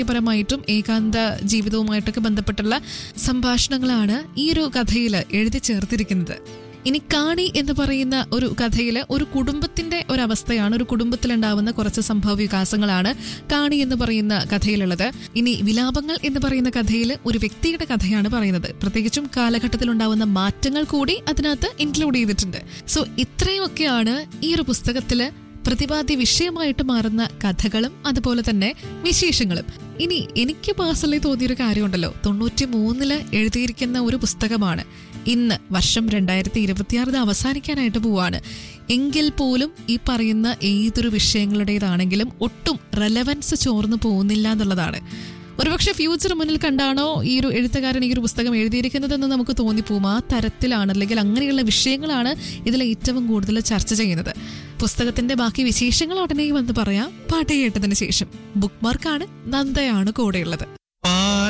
പരമായിട്ടും ഏകാന്ത ജീവിതവുമായിട്ടൊക്കെ ബന്ധപ്പെട്ടുള്ള സംഭാഷണങ്ങളാണ് ഈ ഒരു കഥയിൽ എഴുതി ചേർത്തിരിക്കുന്നത് ഇനി കാണി എന്ന് പറയുന്ന ഒരു കഥയിൽ ഒരു കുടുംബത്തിന്റെ ഒരവസ്ഥയാണ് ഒരു കുടുംബത്തിലുണ്ടാവുന്ന കുറച്ച് സംഭവ വികാസങ്ങളാണ് കാണി എന്ന് പറയുന്ന കഥയിലുള്ളത് ഇനി വിലാപങ്ങൾ എന്ന് പറയുന്ന കഥയിൽ ഒരു വ്യക്തിയുടെ കഥയാണ് പറയുന്നത് പ്രത്യേകിച്ചും കാലഘട്ടത്തിൽ ഉണ്ടാവുന്ന മാറ്റങ്ങൾ കൂടി അതിനകത്ത് ഇൻക്ലൂഡ് ചെയ്തിട്ടുണ്ട് സോ ഇത്രയുമൊക്കെയാണ് ഈ ഒരു പുസ്തകത്തില് പ്രതിപാദ്യ വിഷയമായിട്ട് മാറുന്ന കഥകളും അതുപോലെ തന്നെ വിശേഷങ്ങളും ഇനി എനിക്ക് പേഴ്സണലി തോന്നിയൊരു കാര്യമുണ്ടല്ലോ തൊണ്ണൂറ്റി മൂന്നില് എഴുതിയിരിക്കുന്ന ഒരു പുസ്തകമാണ് ഇന്ന് വർഷം രണ്ടായിരത്തി ഇരുപത്തിയാറിന് അവസാനിക്കാനായിട്ട് പോവാണ് എങ്കിൽ പോലും ഈ പറയുന്ന ഏതൊരു വിഷയങ്ങളുടേതാണെങ്കിലും ഒട്ടും റെലവൻസ് ചോർന്നു പോകുന്നില്ല എന്നുള്ളതാണ് ഒരുപക്ഷെ ഫ്യൂച്ചർ മുന്നിൽ കണ്ടാണോ ഈ ഒരു എഴുത്തുകാരൻ ഈ ഒരു പുസ്തകം എഴുതിയിരിക്കുന്നതെന്ന് നമുക്ക് തോന്നിപ്പോവും ആ തരത്തിലാണ് അല്ലെങ്കിൽ അങ്ങനെയുള്ള വിഷയങ്ങളാണ് ഇതിൽ ഏറ്റവും കൂടുതൽ ചർച്ച ചെയ്യുന്നത് പുസ്തകത്തിന്റെ ബാക്കി വിശേഷങ്ങൾ ഉടനെ വന്ന് പറയാം പാട്ട് കേട്ടതിന് ശേഷം ബുക്ക് മാർക്കാണ് നന്ദയാണ് കൂടെയുള്ളത്